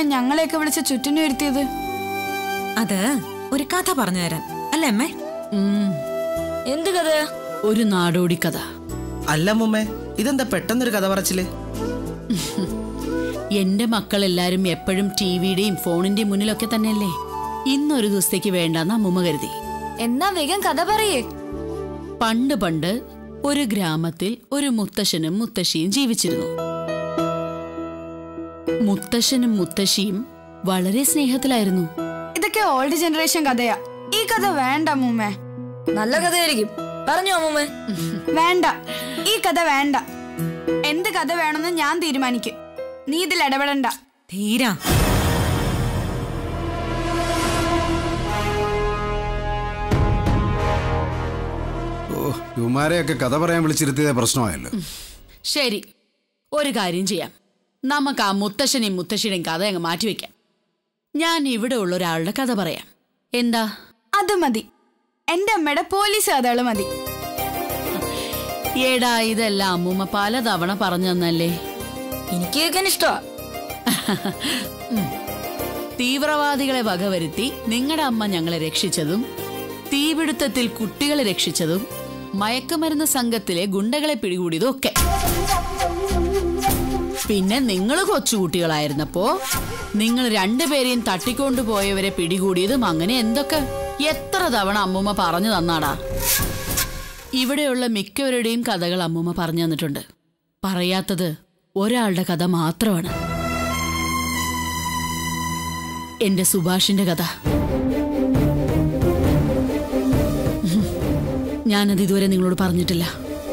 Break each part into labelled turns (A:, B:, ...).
A: ഞങ്ങളെയൊക്കെ വിളിച്ച് ചുറ്റിനു വരുത്തിയത്
B: അത് ഒരു കഥ പറഞ്ഞു തരാൻ അല്ലേ അമ്മേ
C: ഉം,
D: എന്ത് കഥയാ
C: ഒരു നാടോടി കഥ
E: അല്ല മുമ്മേ ഇതെന്താ പെട്ടെന്നൊരു കഥ പറച്ചില്
C: എന്റെ മക്കളെല്ലാരും എപ്പോഴും ടിവിയുടെയും ഫോണിന്റെയും മുന്നിലൊക്കെ തന്നെയല്ലേ ഇന്നൊരു ദിവസത്തേക്ക് വേണ്ടെന്ന് അമ്മൂമ്മ കരുതി
D: എന്നാ വേഗം കഥ പറയേ
C: പണ്ട് പണ്ട് ഒരു ഗ്രാമത്തിൽ ഒരു മുത്തശ്ശനും മുത്തശ്ശിയും ജീവിച്ചിരുന്നു മുത്തശ്ശനും മുത്തശ്ശിയും വളരെ സ്നേഹത്തിലായിരുന്നു
A: ഇതൊക്കെ ഓൾഡ് ജനറേഷൻ കഥയാ ഈ കഥ വേണ്ട മൂമ്മേ
D: നല്ല കഥയായിരിക്കും പറഞ്ഞോ അമ്മൂമ്മേ
A: വേണ്ട ഈ കഥ വേണ്ട എന്ത് കഥ വേണമെന്ന് ഞാൻ തീരുമാനിക്കും നീ ഇതിൽ ഇടപെടണ്ട
B: തീരാ
F: ഓ ഇവന്മാരെയൊക്കെ കഥ പറയാൻ വിളിച്ചിരുത്തിയതേ പ്രശ്നമായല്ലോ
C: ശരി ഒരു കാര്യം ചെയ്യാം നമുക്ക് ആ മുത്തശ്ശനെയും മുത്തശ്ശിയുടെയും കഥ അങ്ങ് മാറ്റിവെക്കാം ഞാൻ ഇവിടെ ഉള്ള ഒരാളുടെ കഥ പറയാം എന്താ
A: അത് മതി എന്റെ അമ്മയുടെ പോലീസ് കഥകൾ മതി
C: ഏടാ ഇതെല്ലാം അമ്മൂമ്മ പലതവണ പറഞ്ഞു തന്നല്ലേ
D: എനിക്ക് കേൾക്കാൻ ഇഷ്ടമാ
C: തീവ്രവാദികളെ വകവരുത്തി നിങ്ങളുടെ അമ്മ ഞങ്ങളെ രക്ഷിച്ചതും തീപിടുത്തത്തിൽ കുട്ടികളെ രക്ഷിച്ചതും മയക്കുമരുന്ന് സംഘത്തിലെ ഗുണ്ടകളെ പിടികൂടിയതും ഒക്കെ പിന്നെ നിങ്ങൾ കൊച്ചുകുട്ടികളായിരുന്നപ്പോ നിങ്ങൾ രണ്ടുപേരെയും തട്ടിക്കൊണ്ടുപോയവരെ പിടികൂടിയതും അങ്ങനെ എന്തൊക്കെ എത്ര തവണ അമ്മൂമ്മ പറഞ്ഞു തന്നാടാ ഇവിടെയുള്ള മിക്കവരുടെയും കഥകൾ അമ്മൂമ്മ പറഞ്ഞു തന്നിട്ടുണ്ട് പറയാത്തത് ഒരാളുടെ കഥ മാത്രമാണ് എന്റെ സുഭാഷിന്റെ കഥ ഉം. ഞാനത് ഇതുവരെ നിങ്ങളോട് പറഞ്ഞിട്ടില്ല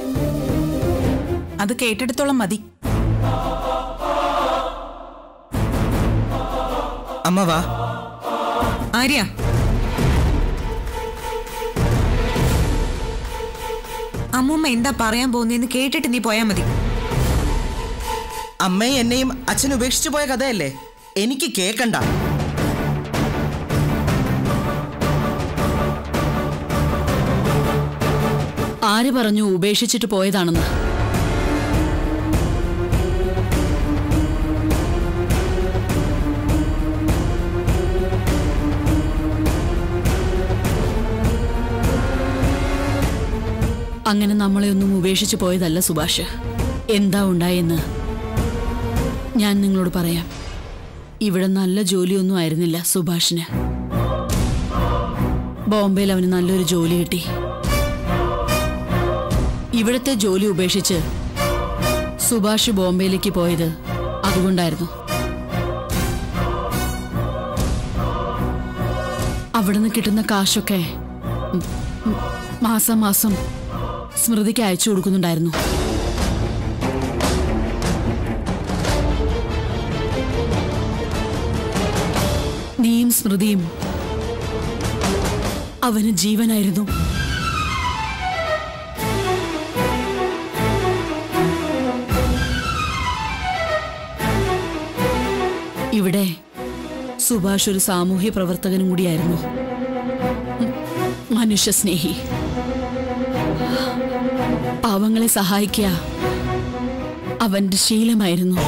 G: അത് കേട്ടെടുത്തോളം മതി
E: അമ്മ വാ
B: ആര്യ അമ്മൂമ്മ എന്താ പറയാൻ പോകുന്നതെന്ന് കേട്ടിട്ട് നീ പോയാ മതി
E: അമ്മയും എന്നെയും അച്ഛൻ ഉപേക്ഷിച്ചു പോയ കഥയല്ലേ എനിക്ക് കേക്കണ്ട
C: ആര് പറഞ്ഞു ഉപേക്ഷിച്ചിട്ട് പോയതാണെന്ന് അങ്ങനെ നമ്മളെ ഒന്നും ഉപേക്ഷിച്ച് പോയതല്ല സുഭാഷ് എന്താ ഉണ്ടായെന്ന് ഞാൻ നിങ്ങളോട് പറയാം ഇവിടെ നല്ല ജോലിയൊന്നും ആയിരുന്നില്ല സുഭാഷിന് ബോംബെയിൽ അവന് നല്ലൊരു ജോലി കിട്ടി ഇവിടുത്തെ ജോലി ഉപേക്ഷിച്ച് സുഭാഷ് ബോംബെയിലേക്ക് പോയത് അതുകൊണ്ടായിരുന്നു അവിടുന്ന് കിട്ടുന്ന കാശൊക്കെ ഉം, ഉം, മാസം മാസം സ്മൃതിക്ക് അയച്ചു കൊടുക്കുന്നുണ്ടായിരുന്നു നീയും സ്മൃതിയും അവന് ജീവനായിരുന്നു ഇവിടെ സുഭാഷ് ഒരു സാമൂഹ്യ പ്രവർത്തകനും കൂടിയായിരുന്നു ഉം, മനുഷ്യസ്നേഹി പാവങ്ങളെ സഹായിക്കുക അവന്റെ ശീലമായിരുന്നു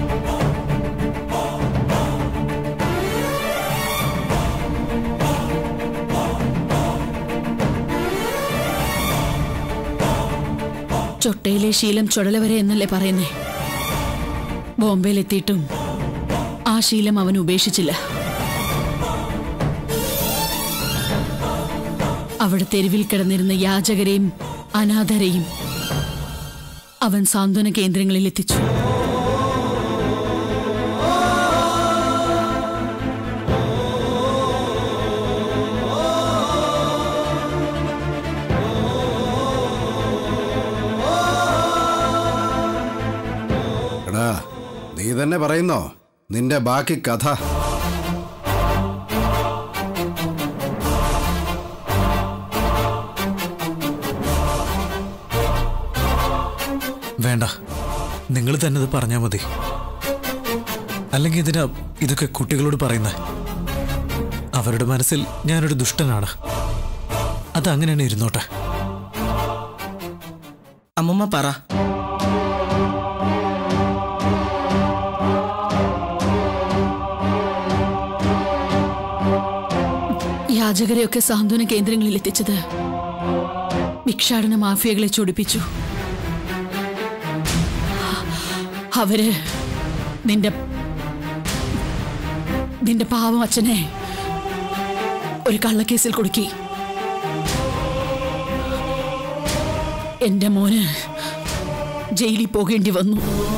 C: ചൊട്ടയിലെ ശീലം ചുടല വരെ എന്നല്ലേ പറയുന്നേ ബോംബെയിലെത്തിയിട്ടും ആ ശീലം അവൻ ഉപേക്ഷിച്ചില്ല അവിടെ തെരുവിൽ കിടന്നിരുന്ന യാചകരെയും അനാഥരെയും അവൻ സാന്ത്വന കേന്ദ്രങ്ങളിൽ എത്തിച്ചു
F: എടാ നീ തന്നെ പറയുന്നോ നിന്റെ ബാക്കി കഥ
H: വേണ്ട നിങ്ങൾ തന്നെ ഇത് പറഞ്ഞാൽ മതി അല്ലെങ്കിൽ ഇതിനാ ഇതൊക്കെ കുട്ടികളോട് പറയുന്നത് അവരുടെ മനസ്സിൽ ഞാനൊരു ദുഷ്ടനാണ് അത് അങ്ങനെയാണ് ഇരുന്നോട്ടെ
E: അമ്മുമ്മ പറ
C: യാചകരെയൊക്കെ സാന്ത്വന കേന്ദ്രങ്ങളിൽ എത്തിച്ചത് ഭിക്ഷാടന മാഫിയകളെ ചൊടിപ്പിച്ചു അവര് നിന്റെ നിന്റെ പാവം അച്ഛനെ ഒരു കള്ളക്കേസിൽ കുടുക്കി എന്റെ മോന് ജയിലിൽ പോകേണ്ടി വന്നു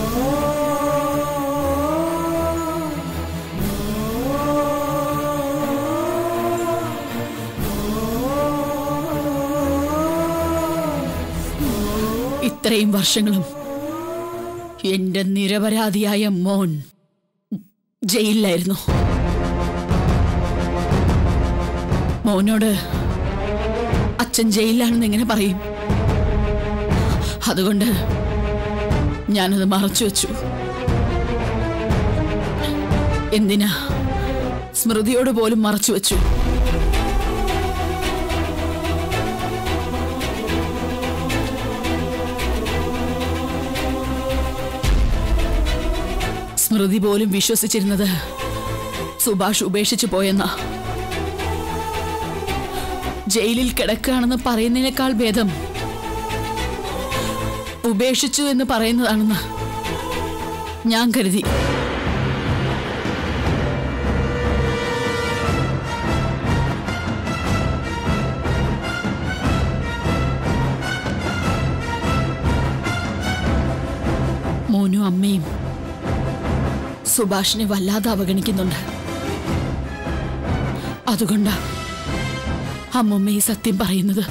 C: ഇത്രയും വർഷങ്ങളും എന്റെ നിരപരാധിയായ മോൻ ജയിലിലായിരുന്നു മോനോട് അച്ഛൻ ജയിലിലാണെന്ന് എങ്ങനെ പറയും അതുകൊണ്ട് ഞാനത് മറച്ചു വെച്ചു എന്തിനാ സ്മൃതിയോട് പോലും മറച്ചു വെച്ചു സ്മൃതി പോലും വിശ്വസിച്ചിരുന്നത് സുഭാഷ് ഉപേക്ഷിച്ചു പോയെന്ന ജയിലിൽ കിടക്കുകയാണെന്ന് പറയുന്നതിനേക്കാൾ ഭേദം ഉപേക്ഷിച്ചു എന്ന് പറയുന്നതാണെന്ന് ഞാൻ കരുതി മോനും അമ്മയും സുഭാഷിനെ വല്ലാതെ അവഗണിക്കുന്നുണ്ട് അതുകൊണ്ടാ അമ്മമ്മ ഈ സത്യം പറയുന്നത്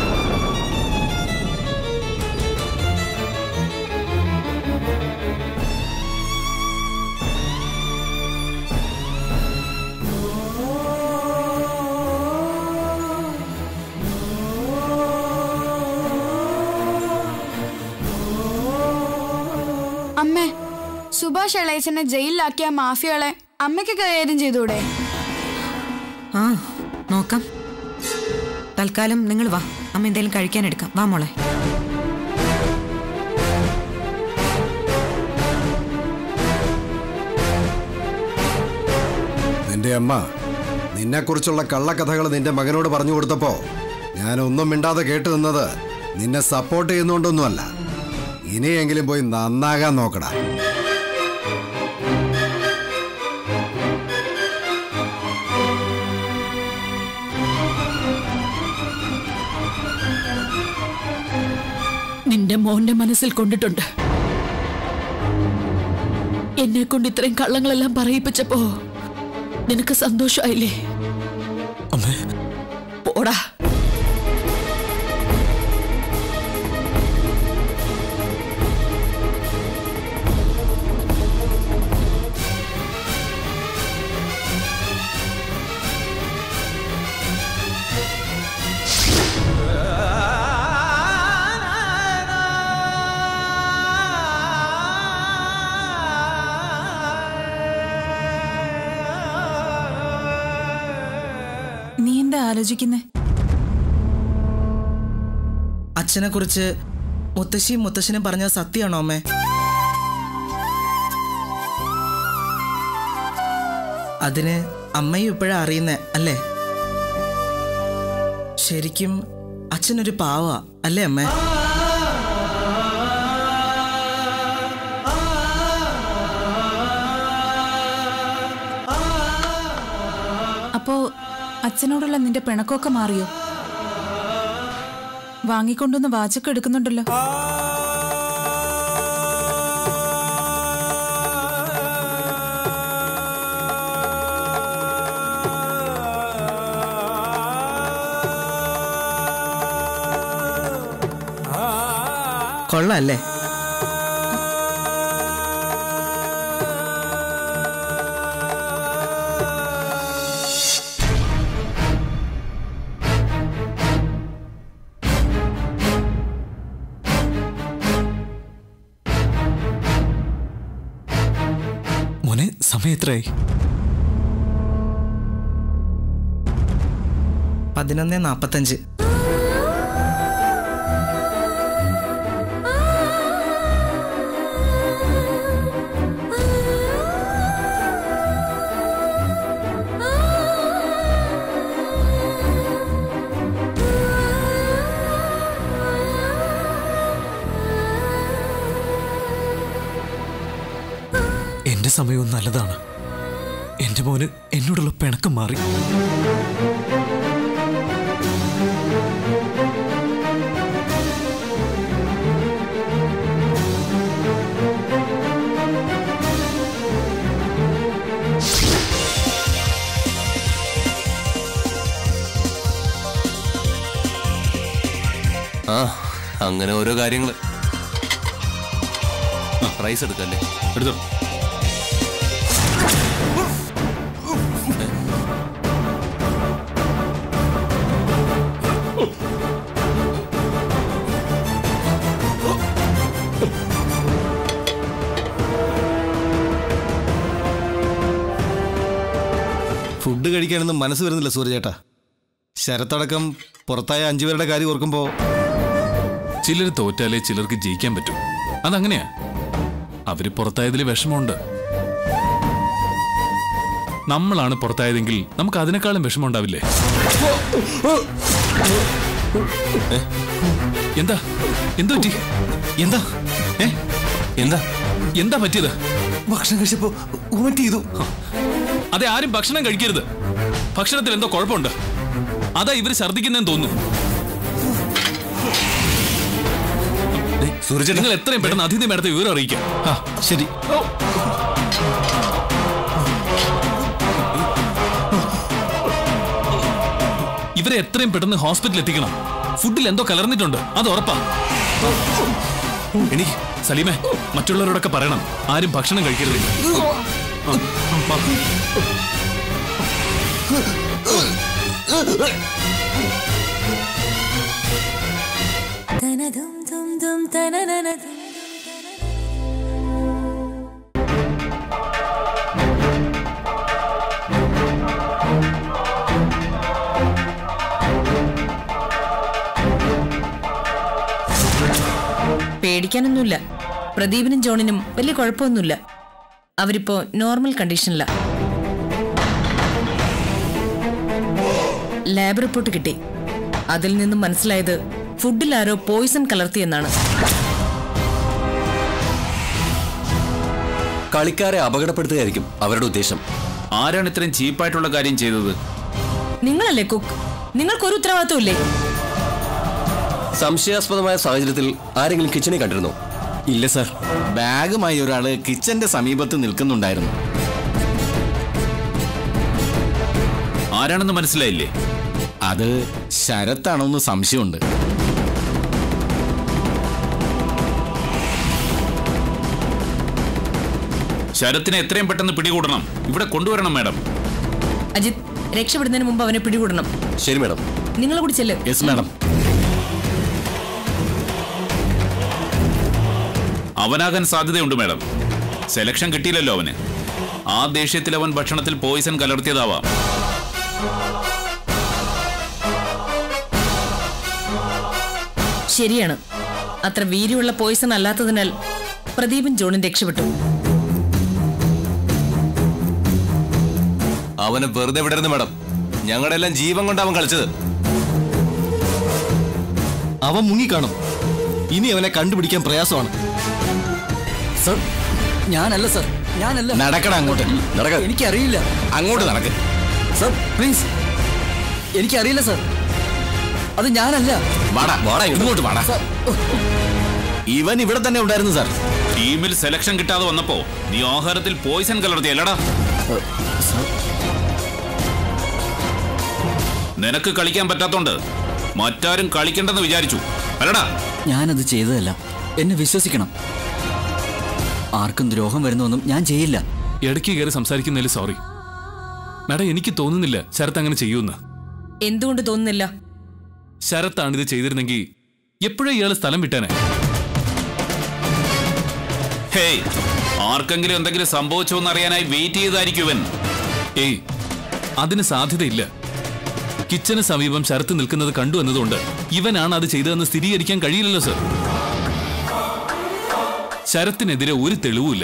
A: അമ്മേ സുഭാഷ് ഇളയച്ചനെ ജയിലിലാക്കിയ മാഫിയകളെ അമ്മയ്ക്ക് കൈകാര്യം ചെയ്തൂടെ
B: ആ നോക്കാം തൽക്കാലം നിങ്ങൾ വാ അമ്മ എന്തെങ്കിലും കഴിക്കാൻ എടുക്കാം വാ മോളെ
F: നിന്റെ അമ്മ നിന്നെക്കുറിച്ചുള്ള കള്ളക്കഥകൾ നിന്റെ മകനോട് പറഞ്ഞു കൊടുത്തപ്പോ ഞാൻ ഒന്നും മിണ്ടാതെ കേട്ടു നിന്നത് നിന്നെ സപ്പോർട്ട് ചെയ്യുന്നോണ്ടൊന്നുമല്ല ഇനിയെങ്കിലും പോയി നന്നാകാൻ നോക്കടാ
C: നിന്റെ മോന്റെ മനസ്സിൽ കൊണ്ടിട്ടുണ്ട് എന്നെ കൊണ്ട് ഇത്രയും കള്ളങ്ങളെല്ലാം പറയിപ്പിച്ചപ്പോ നിനക്ക് സന്തോഷമായില്ലേ
H: അമ്മേ
C: പോടാ
G: നീ എന്താ ആലോചിക്കുന്നേ
E: അച്ഛനെ കുറിച്ച് മുത്തശ്ശിയും മുത്തശ്ശനും പറഞ്ഞ സത്യമാണോ അമ്മേ അതിന് അമ്മയും ഇപ്പോഴാ അറിയുന്നേ അല്ലേ ശരിക്കും അച്ഛനൊരു പാവ അല്ലേ അമ്മേ
G: അപ്പോ അച്ഛനോടുള്ള നിന്റെ പിണക്കമൊക്കെ മാറിയോ വാങ്ങിക്കൊണ്ടൊന്ന് വാച്ചൊക്കെ എടുക്കുന്നുണ്ടല്ലോ
E: കൊള്ളാല്ലേ
H: മോനെ സമയം എത്രയായി
E: പതിനൊന്ന് നാപ്പത്തഞ്ച്
H: എന്റെ സമയവും നല്ലതാണ് എന്റെ മോന് എന്നോടുള്ള പിണക്കം മാറി
I: ആ അങ്ങനെ ഓരോ കാര്യങ്ങള് ആ റൈസ് എടുക്കല്ലേ എടുത്തോ
J: ഫുഡ് കഴിക്കാനൊന്നും മനസ്സ് വരുന്നില്ല സൂര്യചേട്ടാ ശരത്തടക്കം പുറത്തായ അഞ്ചുപേരുടെ കാര്യം ഓർക്കുമ്പോൾ
K: ചിലർ തോറ്റാലേ ചിലർക്ക് ജയിക്കാൻ പറ്റൂ അതങ്ങനെയാ അവര് പുറത്തായതിൽ വിഷമമുണ്ട് നമ്മളാണ് പുറത്തായതെങ്കിൽ നമുക്ക് അതിനേക്കാളും വിഷമം ഉണ്ടാവില്ലേ ഏ? എന്താ എന്തു പറ്റി
J: എന്താ
K: ഏ
I: എന്താ
K: എന്താ പറ്റിയത്
J: ഭക്ഷണം കഴിച്ചപ്പോ വൊമിറ്റ് ചെയ്തു
K: അതെ ആരും ഭക്ഷണം കഴിക്കരുത് ഭക്ഷണത്തിൽ എന്തോ കുഴപ്പമുണ്ട് അതാ ഇവര് ഛർദ്ദിക്കുന്നതെന്ന് തോന്നുന്നു
I: സൂര്യചേട്ടൻ
K: നിങ്ങൾ എത്രയും പെട്ടെന്ന് അതിഥി മേടത്തെ വിവരം അറിയിക്കാം
J: ആ ശരി
K: ഇവരെ എത്രയും പെട്ടെന്ന് ഹോസ്പിറ്റലിൽ എത്തിക്കണം ഫുഡിൽ എന്തോ കലർന്നിട്ടുണ്ട് അത് ഉറപ്പാ എനിക്ക് സലീമേ മറ്റുള്ളവരോടൊക്കെ പറയണം ആരും ഭക്ഷണം കഴിക്കരുത് ആ, വാ.
B: പേടിക്കാനൊന്നുമില്ല പ്രദീപിനും ജോണിനും വലിയ കുഴപ്പമൊന്നുമില്ല അവരിപ്പോ നോർമൽ കണ്ടീഷനില ലാബ് റിപ്പോർട്ട് കിട്ടി അതിൽ നിന്നും മനസ്സിലായത് ഫുഡിൽ ആരോ പോയിസൺ കലർത്തിയെന്നാണ്
I: കളിക്കാരെ അപകടപ്പെടുത്തുകയായിരിക്കും അവരുടെ ഉദ്ദേശം
L: ആരാണ് ഇത്രയും ചീപ്പായിട്ടുള്ള കാര്യം ചെയ്തത്
B: നിങ്ങളല്ലേ കുക്ക് നിങ്ങൾക്കൊരു ഉത്തരവാദിത്വം ഇല്ലേ
I: സംശയാസ്പദമായ സാഹചര്യത്തിൽ ആരെങ്കിലും കിച്ചണിൽ കണ്ടിരുന്നോ
J: ഇല്ല സാർ
L: ബാഗുമായി ഒരാള് കിച്ചന്റെ സമീപത്ത് നിൽക്കുന്നുണ്ടായിരുന്നു ആരാണെന്ന് മനസ്സിലായില്ലേ അത് ശരത്താണോന്ന് സംശയമുണ്ട് ശരത്തിനെ എത്രയും പെട്ടെന്ന് പിടികൂടണം ഇവിടെ കൊണ്ടുവരണം മാഡം
B: അജിത് രക്ഷപ്പെടുന്നതിന് മുമ്പ് അവനെ പിടികൂടണം
I: ശരി മാഡം
B: നിങ്ങൾ കൂടി ചെല്ല്
L: യെസ് മാഡം അവനാകാൻ സാധ്യതയുണ്ട് മാഡം സെലക്ഷൻ കിട്ടിയില്ലല്ലോ അവന് ആ ദേഷ്യത്തിൽ അവൻ ഭക്ഷണത്തിൽ പോയിസൺ കലർത്തിയതാവാം
B: ശരിയാണ് അത്ര വീര്യമുള്ള പോയിസൺ അല്ലാത്തതിനാൽ പ്രദീപും ജോണും രക്ഷപ്പെട്ടു
I: അവനെ വെറുതെ വിടരുത് മാഡം ഞങ്ങളുടെ എല്ലാം ജീവൻ കൊണ്ട് അവൻ കളിച്ചത്
J: അവൻ മുങ്ങിക്കാണും ഇനി അവനെ കണ്ടുപിടിക്കാൻ പ്രയാസമാണ്
M: സർ ഞാനല്ല സർ ഞാനല്ല
L: നടക്കട അങ്ങോട്ട്
I: നടക്ക
M: എനിക്കറിയില്ല
L: അങ്ങോട്ട് നടക്ക്
M: സർ പ്ലീസ് എനിക്കറിയില്ല സർ അത് ഞാനല്ല
L: വാടാ വാടാ ഇങ്ങോട്ട് വാടാ ഇവൻ ഇവിടെ തന്നെ ഉണ്ടായിരുന്നു സാർ ടീമിൽ സെലക്ഷൻ കിട്ടാതെ വന്നപ്പോ നീ ആഹാരത്തിൽ പോയിസൺ കലർത്തിയല്ലടാ നിനക്ക് കളിക്കാൻ പറ്റാത്തോണ്ട് മറ്റാരും കളിക്കണ്ടെന്ന് വിചാരിച്ചു അല്ലടാ
M: ഞാനത് ചെയ്തതല്ല എന്നെ വിശ്വസിക്കണം ആർക്കും ദ്രോഹം വരുന്നൊന്നും ഞാൻ ചെയ്യില്ല
K: ഇടയ്ക്ക് കയറി സംസാരിക്കുന്നതിൽ സോറി മാഡം എനിക്ക് തോന്നുന്നില്ല ശരത്ത് അങ്ങനെ ചെയ്യൂന്ന്
B: എന്തുകൊണ്ട് തോന്നുന്നില്ല
K: ശരത്താണ് ഇത് ചെയ്തിരുന്നെങ്കിൽ എപ്പോഴും ഇയാൾ സ്ഥലം വിട്ടാനെ
L: ഹേയ് ആർക്കെങ്കിലും എന്തെങ്കിലും സംഭവിച്ചോ എന്നറിയാനായി വെയിറ്റ് ചെയ്തായിരിക്കും ഇവൻ
K: ഏയ് അതിന് സാധ്യതയില്ല കിച്ചന് സമീപം ശരത്ത് നിൽക്കുന്നത് കണ്ടു എന്നതുകൊണ്ട് ഇവനാണ് അത് ചെയ്തതെന്ന് സ്ഥിരീകരിക്കാൻ കഴിയില്ലല്ലോ സർ ശരത്തിനെതിരെ ഒരു തെളിവുമില്ല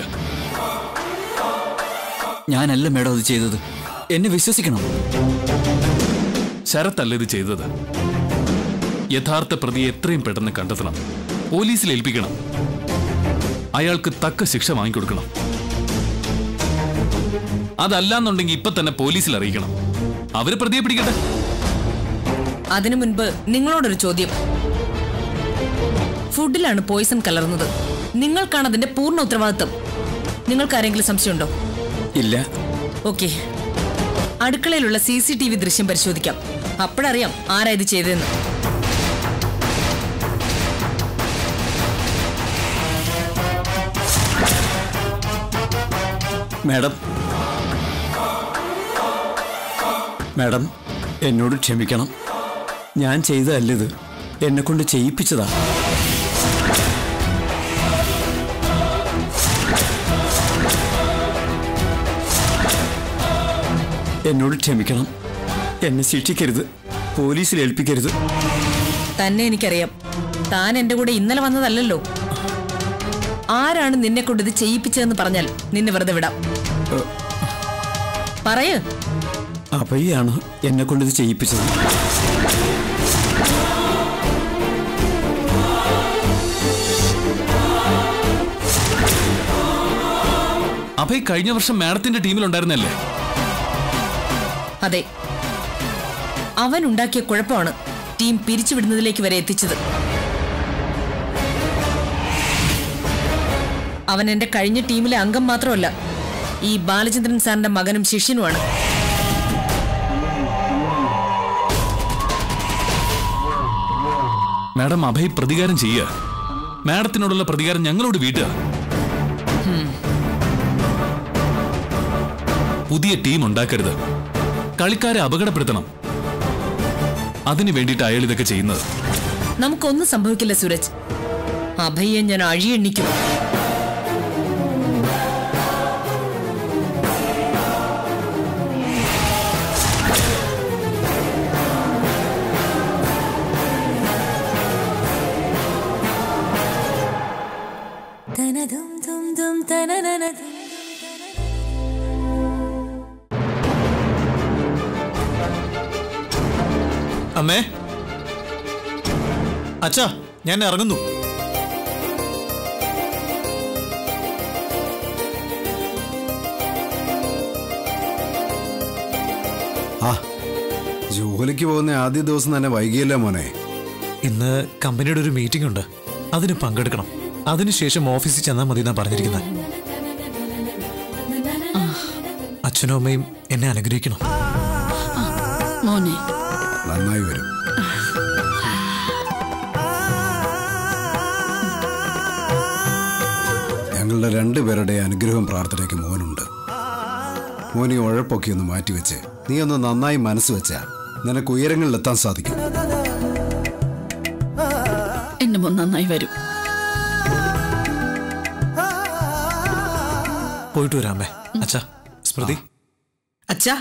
M: ഞാനല്ല മേഡം അത് ചെയ്തത് എന്നെ വിശ്വസിക്കണം
K: ശരത്തല്ല ഇത് ചെയ്തത് യഥാർത്ഥ പ്രതിയെ എത്രയും പെട്ടെന്ന് കണ്ടെത്തണം പോലീസിൽ ഏൽപ്പിക്കണം അയാൾക്ക് തക്ക ശിക്ഷ വാങ്ങിക്കൊടുക്കണം അതല്ലാന്നുണ്ടെങ്കിൽ ഇപ്പൊ തന്നെ പോലീസിൽ അറിയിക്കണം അവര് പ്രതിയെ പിടിക്കട്ടെ
N: അതിനു മുൻപ് നിങ്ങളോടൊരു ചോദ്യം ഫുഡിലാണ് പോയിസൺ കലർന്നത് നിങ്ങൾക്കാണ് അതിന്റെ പൂർണ്ണ ഉത്തരവാദിത്വം നിങ്ങൾക്ക് ആരെങ്കിലും സംശയമുണ്ടോ
M: ഇല്ല
N: ഓക്കെ അടുക്കളയിലുള്ള സി സി ടി വി ദൃശ്യം പരിശോധിക്കാം അപ്പോഴറിയാം ആരാ ഇത് ചെയ്തതെന്ന്
M: മാഡം മാഡം എന്നോട് ക്ഷമിക്കണം ഞാൻ ചെയ്തതല്ലത് എന്നെ കൊണ്ട് ചെയ്യിപ്പിച്ചതാ എന്നോട് ക്ഷമിക്കണം എന്നെ ശിക്ഷിക്കരുത് പോലീസിൽ ഏൽപ്പിക്കരുത്
N: തന്നെ എനിക്കറിയാം താൻ എന്റെ കൂടെ ഇന്നലെ വന്നതല്ലല്ലോ ആരാണ് നിന്നെ കൊണ്ട് ഇത് ചെയ്യിപ്പിച്ചതെന്ന് പറഞ്ഞാൽ നിന്നെ വെറുതെ വിടാം പറയ്
M: അഭയാണ് എന്നെ കൊണ്ട് ഇത് ചെയ്യിപ്പിച്ചത്
K: അഭയ് കഴിഞ്ഞ വർഷം മാഡത്തിന്റെ ടീമിൽ ഉണ്ടായിരുന്നല്ലേ
N: അതെ അവൻ ഉണ്ടാക്കിയ കുഴപ്പമാണ് ടീം പിരിച്ചുവിടുന്നതിലേക്ക് വരെ എത്തിച്ചത് അവൻ എന്റെ കഴിഞ്ഞ ടീമിലെ അംഗം മാത്രമല്ല ഈ ബാലചന്ദ്രൻ സാറിന്റെ മകനും ശിഷ്യനുമാണ്
K: മാഡം അഭയ് പ്രതികാരം ചെയ്യുക മാഡത്തിനോടുള്ള പ്രതികാരം ഞങ്ങളോട് വീട്ടുക പുതിയ ടീം ഉണ്ടാക്കരുത് കളിക്കാരെ അപകടപ്പെടുത്തണം അതിനു വേണ്ടിയിട്ട് അയാൾ ഇതൊക്കെ ചെയ്യുന്നത്
N: നമുക്കൊന്നും സംഭവിക്കില്ല സൂരജ് അഭയെ ഞാൻ അഴിയെണ്ണിക്കും
H: അമ്മേ അച്ഛാ ഞാൻ ഇറങ്ങുന്നു
F: ആ ജോലിക്ക് പോകുന്ന ആദ്യ ദിവസം തന്നെ വൈകിയല്ലേ മോനെ
H: ഇന്ന് കമ്പനിയുടെ ഒരു മീറ്റിംഗ് ഉണ്ട് അതിന് പങ്കെടുക്കണം അതിനുശേഷം ഓഫീസിൽ ചെന്നാൽ മതി എന്നാ പറഞ്ഞിരിക്കുന്നത് അച്ഛനും അമ്മയും എന്നെ അനുഗ്രഹിക്കണം
C: മോനെ
F: നന്നായി വരും ഞങ്ങളുടെ രണ്ടുപേരുടെ അനുഗ്രഹം പ്രാർത്ഥനയ്ക്ക് മോനുണ്ട് മോൻ ഈ ഉഴപ്പൊക്കെ ഒന്ന് മാറ്റിവെച്ച് നീ ഒന്ന് നന്നായി മനസ്സ് വെച്ചാ നിനക്ക് ഉയരങ്ങളിലെത്താൻ സാധിക്കും
C: എന്റെ മോൻ നന്നായി വരും
H: പോയിട്ട് വരാമേ അച്ഛാ സ്മൃതി
E: അച്ഛാ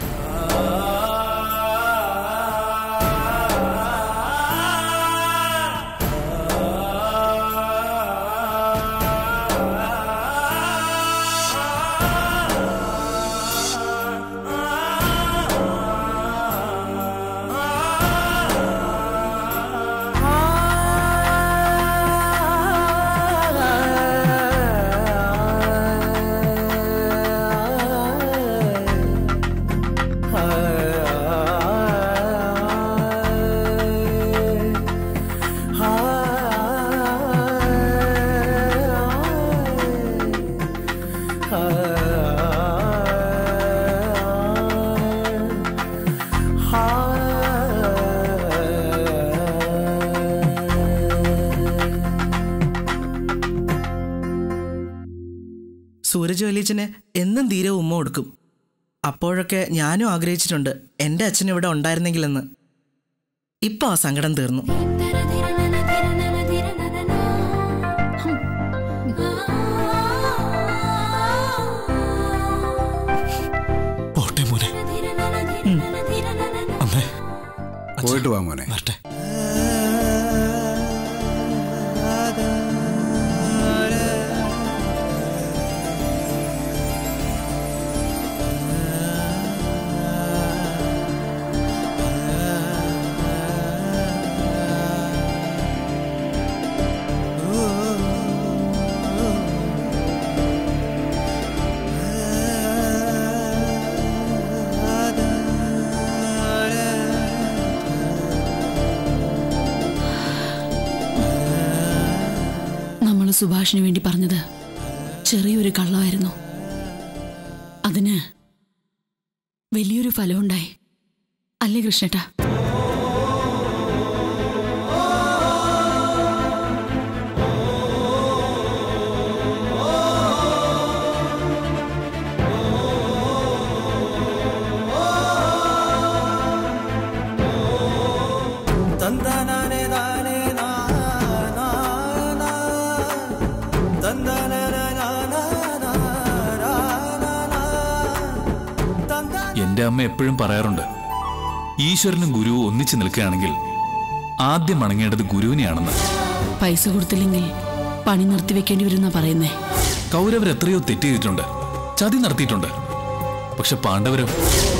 E: സൂരജ് വലിയച്ഛന് എന്നും തീരെ ഉമ്മ കൊടുക്കും അപ്പോഴൊക്കെ ഞാനും ആഗ്രഹിച്ചിട്ടുണ്ട് എൻ്റെ അച്ഛൻ ഇവിടെ ഉണ്ടായിരുന്നെങ്കിലെന്ന് ഇപ്പൊ ആ സങ്കടം തീർന്നു
H: പോട്ടെ മോനെ അമ്മേ
F: പോയിട്ട് വാ മോനെ
H: വരട്ടെ
C: കർത്താവ് സുഭാഷിന് വേണ്ടി പറഞ്ഞത് ചെറിയൊരു കള്ളമായിരുന്നു അതിന് വലിയൊരു ഫലമുണ്ടായി അല്ലേ കൃഷ്ണേട്ടാ
K: എന്റെ അമ്മ എപ്പോഴും പറയാറുണ്ട് ഈശ്വരനും ഗുരുവും ഒന്നിച്ചു നിൽക്കുകയാണെങ്കിൽ ആദ്യം മണങ്ങേണ്ടത് ഗുരുവിനെയാണെന്ന്
C: പൈസ കൊടുത്തില്ലെങ്കിൽ പണി നിർത്തിവെക്കേണ്ടി വരുന്ന പറയുന്നേ
K: കൗരവർ എത്രയോ തെറ്റ് ചെയ്തിട്ടുണ്ട് ചതി നടത്തിയിട്ടുണ്ട് പക്ഷെ പാണ്ഡവരോ